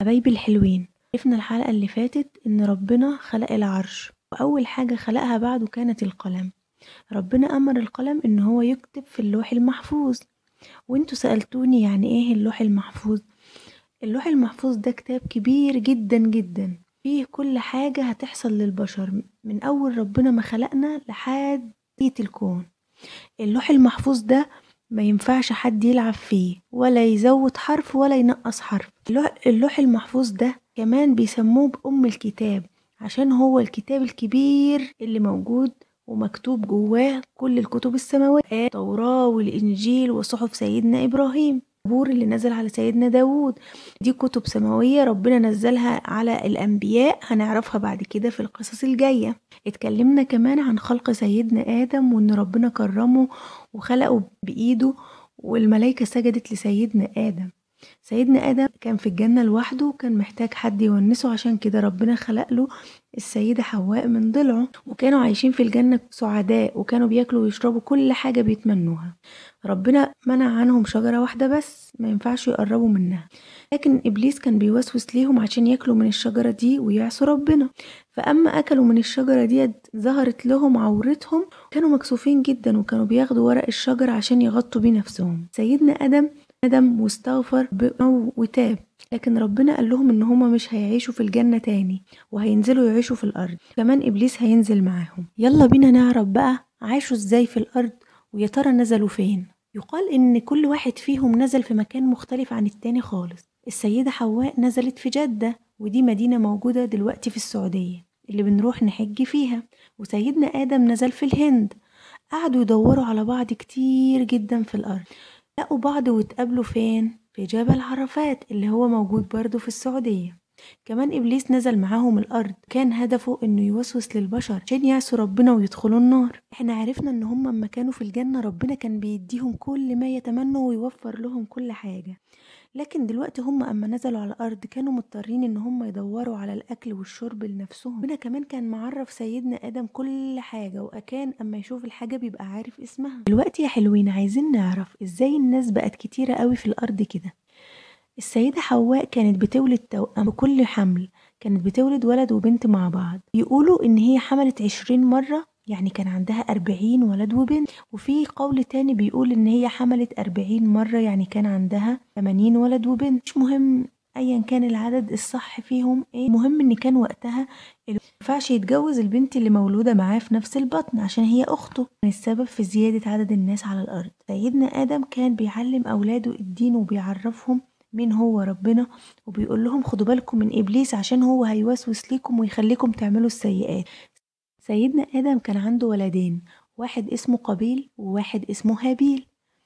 حبايبي الحلوين عرفنا الحلقة اللي فاتت إن ربنا خلق العرش وأول حاجة خلقها بعده كانت القلم ربنا أمر القلم إن هو يكتب في اللوح المحفوظ وانتوا سألتوني يعني ايه اللوح المحفوظ اللوح المحفوظ ده كتاب كبير جدا جدا فيه كل حاجة هتحصل للبشر من أول ربنا ما خلقنا لحد نهاية الكون اللوح المحفوظ ده ما ينفعش حد يلعب فيه ولا يزود حرف ولا ينقص حرف اللوح, اللوح المحفوظ ده كمان بيسموه بأم الكتاب عشان هو الكتاب الكبير اللي موجود ومكتوب جواه كل الكتب السماوية التوراة والإنجيل وصحف سيدنا إبراهيم الزبور اللي نزل على سيدنا داوود دي كتب سماوية ربنا نزلها على الأنبياء هنعرفها بعد كده في القصص الجاية اتكلمنا كمان عن خلق سيدنا آدم وإن ربنا كرمه وخلقه بإيده والملائكة سجدت لسيدنا آدم سيدنا آدم كان في الجنة لوحده وكان محتاج حد يونسه عشان كده ربنا خلق له السيدة حواء من ضلعه وكانوا عايشين في الجنة سعداء وكانوا بياكلوا ويشربوا كل حاجة بيتمنوها ربنا منع عنهم شجرة واحدة بس ما ينفعش يقربوا منها لكن إبليس كان بيوسوس ليهم عشان ياكلوا من الشجرة دي ويعصوا ربنا فأما أكلوا من الشجرة دي ظهرت لهم عورتهم كانوا مكسوفين جدا وكانوا بياخدوا ورق الشجرة عشان يغطوا بيه نفسهم سيدنا آدم ندم واستغفر وتاب لكن ربنا قال لهم ان هما مش هيعيشوا في الجنة تاني وهينزلوا يعيشوا في الارض كمان ابليس هينزل معاهم يلا بينا نعرف بقى عاشوا ازاي في الارض ويا ترى نزلوا فين يقال ان كل واحد فيهم نزل في مكان مختلف عن التاني خالص السيدة حواء نزلت في جدة ودي مدينة موجودة دلوقتي في السعودية اللي بنروح نحج فيها وسيدنا آدم نزل في الهند قعدوا يدوروا على بعض كتير جدا في الأرض لقوا بعض واتقابلوا فين؟ في جبل عرفات اللي هو موجود برضه في السعودية كمان إبليس نزل معاهم الأرض كان هدفه إنه يوسوس للبشر عشان يعصوا ربنا ويدخلوا النار إحنا عرفنا إن هم لما كانوا في الجنة ربنا كان بيديهم كل ما يتمنوا ويوفر لهم كل حاجة لكن دلوقتي هم أما نزلوا على الأرض كانوا مضطرين إن هم يدوروا على الأكل والشرب لنفسهم ربنا كمان كان معرف سيدنا آدم كل حاجة وأكان أما يشوف الحاجة بيبقى عارف اسمها دلوقتي يا حلوين عايزين نعرف إزاي الناس بقت كتيرة قوي في الأرض كده السيدة حواء كانت بتولد توأم بكل حمل كانت بتولد ولد وبنت مع بعض يقولوا إن هي حملت عشرين مرة يعني كان عندها أربعين ولد وبنت وفي قول تاني بيقول إن هي حملت أربعين مرة يعني كان عندها تمانين ولد وبنت مش مهم ايا كان العدد الصح فيهم ايه المهم ان كان وقتها ينفعش يتجوز البنت اللي مولودة معاه في نفس البطن عشان هي اخته كان السبب في زيادة عدد الناس على الارض سيدنا ادم كان بيعلم اولاده الدين وبيعرفهم مين هو ربنا وبيقول لهم خدوا بالكم من ابليس عشان هو هيوسوس ليكم ويخليكم تعملوا السيئات سيدنا ادم كان عنده ولدين واحد اسمه قابيل وواحد اسمه هابيل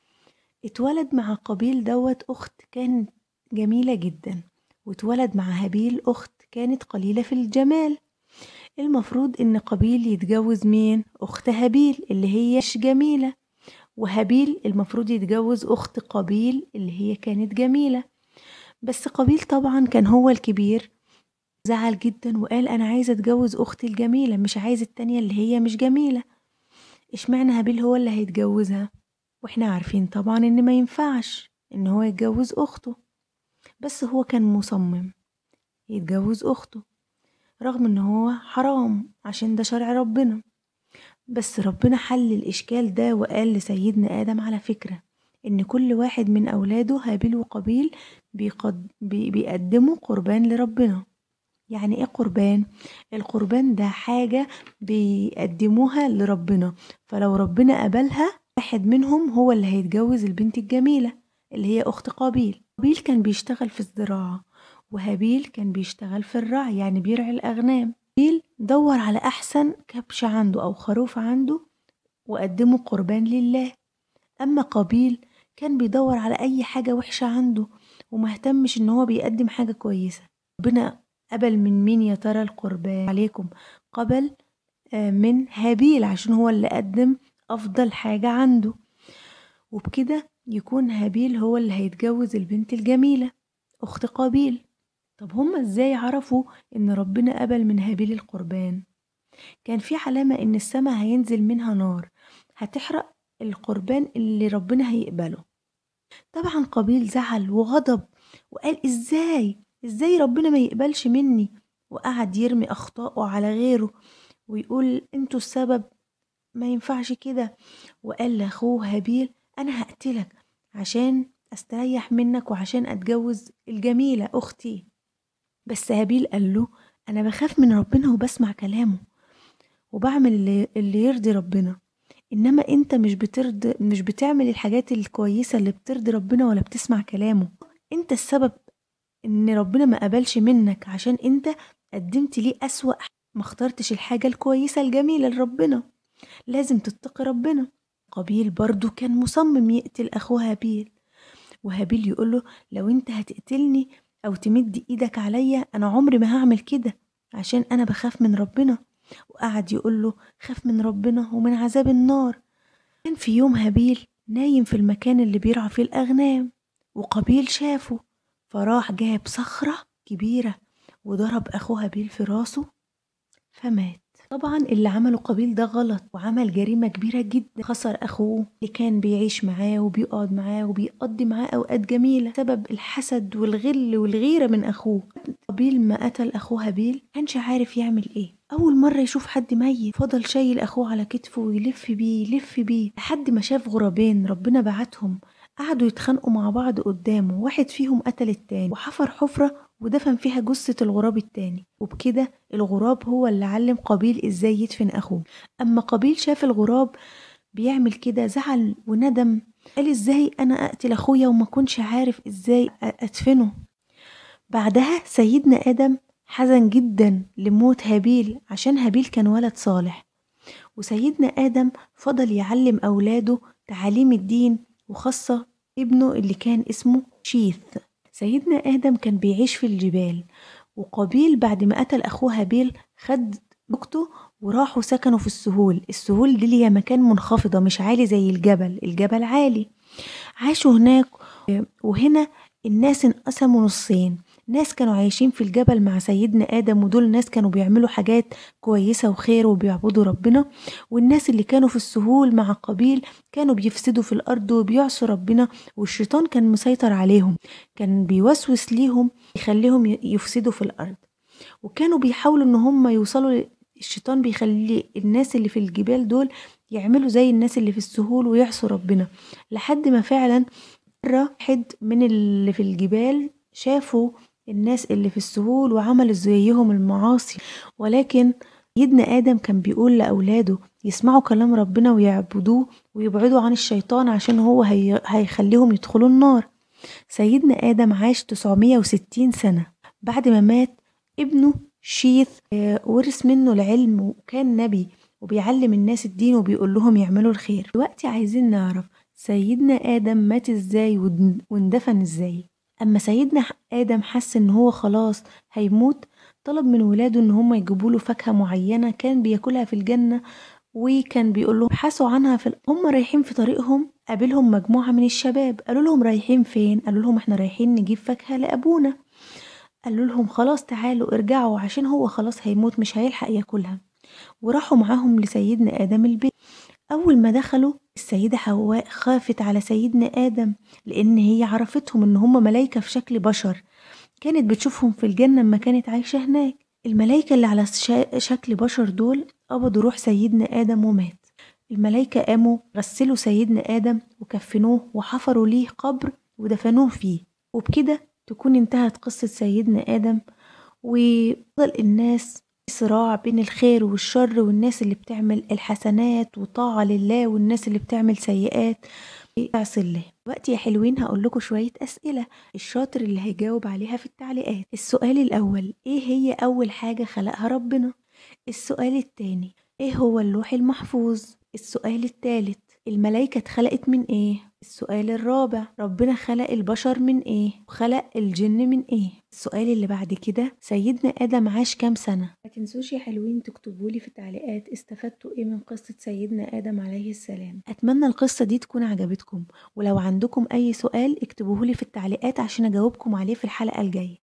اتولد مع قابيل دوت اخت كانت جميلة جدا واتولد مع هابيل اخت كانت قليلة في الجمال المفروض ان قابيل يتجوز مين اخت هابيل اللي هي مش جميلة وهابيل المفروض يتجوز اخت قابيل اللي هي كانت جميلة بس قابيل طبعا كان هو الكبير زعل جدا وقال انا عايزه اتجوز اختي الجميله مش عايز التانية اللي هي مش جميله اشمعنى هابيل هو اللي هيتجوزها واحنا عارفين طبعا ان ما ينفعش ان هو يتجوز اخته بس هو كان مصمم يتجوز اخته رغم ان هو حرام عشان ده شرع ربنا بس ربنا حل الاشكال ده وقال لسيدنا ادم على فكره ان كل واحد من اولاده هابيل وقابيل بيقد... بي... بيقدموا قربان لربنا يعني ايه قربان القربان ده حاجة بيقدموها لربنا فلو ربنا قبلها واحد منهم هو اللي هيتجوز البنت الجميلة اللي هي أخت قابيل قابيل كان بيشتغل في الزراعة وهابيل كان بيشتغل في الرعي يعني بيرعي الأغنام قابيل دور على أحسن كبش عنده أو خروف عنده وقدمه قربان لله أما قابيل كان بيدور على أي حاجة وحشة عنده ومهتمش إن هو بيقدم حاجة كويسة ربنا قبل من مين يا ترى القربان عليكم قبل من هابيل عشان هو اللي قدم أفضل حاجة عنده وبكده يكون هابيل هو اللي هيتجوز البنت الجميلة أخت قابيل طب هما ازاي عرفوا ان ربنا قبل من هابيل القربان كان في علامة ان السماء هينزل منها نار هتحرق القربان اللي ربنا هيقبله طبعا قابيل زعل وغضب وقال ازاي ازاي ربنا ما يقبلش مني وقعد يرمي اخطائه على غيره ويقول انتوا السبب ما ينفعش كده وقال لاخوه هابيل انا هقتلك عشان استريح منك وعشان اتجوز الجميلة اختي بس هابيل قال له انا بخاف من ربنا وبسمع كلامه وبعمل اللي, اللي يرضي ربنا انما انت مش بترضي مش بتعمل الحاجات الكويسة اللي بترضي ربنا ولا بتسمع كلامه انت السبب ان ربنا ما قبلش منك عشان انت قدمت ليه اسوأ ما اخترتش الحاجة الكويسة الجميلة لربنا لازم تتقي ربنا قابيل برضو كان مصمم يقتل أخوه هابيل وهابيل يقوله لو انت هتقتلني أو تمد إيدك عليا أنا عمري ما هعمل كده عشان أنا بخاف من ربنا وقعد يقوله خاف من ربنا ومن عذاب النار كان في يوم هابيل نايم في المكان اللي بيرعى فيه الأغنام وقابيل شافه فراح جاب صخرة كبيرة وضرب أخوه هابيل في راسه فمات طبعا اللي عمله قابيل ده غلط وعمل جريمة كبيرة جدا خسر أخوه اللي كان بيعيش معاه وبيقعد معاه وبيقضي معاه أوقات جميلة سبب الحسد والغل والغيرة من أخوه قابيل ما قتل أخوه هابيل كانش عارف يعمل إيه أول مرة يشوف حد ميت فضل شايل أخوه على كتفه ويلف بيه يلف بيه لحد ما شاف غرابين ربنا بعتهم قعدوا يتخانقوا مع بعض قدامه واحد فيهم قتل التاني وحفر حفرة ودفن فيها جثة الغراب التاني وبكده الغراب هو اللي علم قابيل ازاي يدفن اخوه اما قابيل شاف الغراب بيعمل كده زعل وندم قال ازاي انا اقتل اخويا وما كنش عارف ازاي ادفنه بعدها سيدنا ادم حزن جدا لموت هابيل عشان هابيل كان ولد صالح وسيدنا ادم فضل يعلم اولاده تعاليم الدين وخاصة ابنه اللي كان اسمه شيث سيدنا آدم كان بيعيش في الجبال وقابيل بعد ما قتل أخوه هابيل خد زوجته وراحوا سكنوا في السهول السهول دي اللي هي مكان منخفضة مش عالي زي الجبل الجبل عالي عاشوا هناك وهنا الناس انقسموا نصين ناس كانوا عايشين في الجبل مع سيدنا آدم ودول ناس كانوا بيعملوا حاجات كويسة وخير وبيعبدوا ربنا والناس اللي كانوا في السهول مع قبيل كانوا بيفسدوا في الأرض وبيعصوا ربنا والشيطان كان مسيطر عليهم كان بيوسوس ليهم يخليهم يفسدوا في الأرض وكانوا بيحاولوا ان هم يوصلوا الشيطان بيخلي الناس اللي في الجبال دول يعملوا زي الناس اللي في السهول ويعصوا ربنا لحد ما فعلا واحد من اللي في الجبال شافوا الناس اللي في السهول وعملوا زيهم المعاصي ولكن سيدنا آدم كان بيقول لأولاده يسمعوا كلام ربنا ويعبدوه ويبعدوا عن الشيطان عشان هو هي... هيخليهم يدخلوا النار سيدنا آدم عاش 960 سنة بعد ما مات ابنه شيث ورث منه العلم وكان نبي وبيعلم الناس الدين وبيقول لهم يعملوا الخير دلوقتي عايزين نعرف سيدنا آدم مات ازاي واندفن ازاي أما سيدنا آدم حس إن هو خلاص هيموت طلب من ولاده إن هم يجيبوا له فاكهة معينة كان بياكلها في الجنة وكان بيقول لهم ابحثوا عنها في هم رايحين في طريقهم قابلهم مجموعة من الشباب قالوا لهم رايحين فين قالوا لهم احنا رايحين نجيب فاكهة لأبونا قالوا لهم خلاص تعالوا ارجعوا عشان هو خلاص هيموت مش هيلحق ياكلها وراحوا معاهم لسيدنا آدم البيت أول ما دخلوا السيدة حواء خافت على سيدنا آدم لأن هي عرفتهم إن هم ملايكة في شكل بشر كانت بتشوفهم في الجنة لما كانت عايشة هناك الملايكة اللي على شكل بشر دول قبضوا روح سيدنا آدم ومات الملايكة قاموا غسلوا سيدنا آدم وكفنوه وحفروا ليه قبر ودفنوه فيه وبكده تكون انتهت قصة سيدنا آدم وفضل الناس صراع بين الخير والشر والناس اللي بتعمل الحسنات وطاعة لله والناس اللي بتعمل سيئات تعصي الله دلوقتي يا حلوين هقول لكم شوية أسئلة الشاطر اللي هيجاوب عليها في التعليقات السؤال الأول إيه هي أول حاجة خلقها ربنا السؤال التاني إيه هو اللوح المحفوظ السؤال التالت الملايكة اتخلقت من ايه؟ السؤال الرابع ربنا خلق البشر من ايه؟ وخلق الجن من ايه؟ السؤال اللي بعد كده سيدنا آدم عاش كام سنة؟ ما تنسوش يا حلوين تكتبولي في التعليقات استفدتوا ايه من قصة سيدنا آدم عليه السلام أتمنى القصة دي تكون عجبتكم ولو عندكم أي سؤال اكتبوهولي في التعليقات عشان أجاوبكم عليه في الحلقة الجاية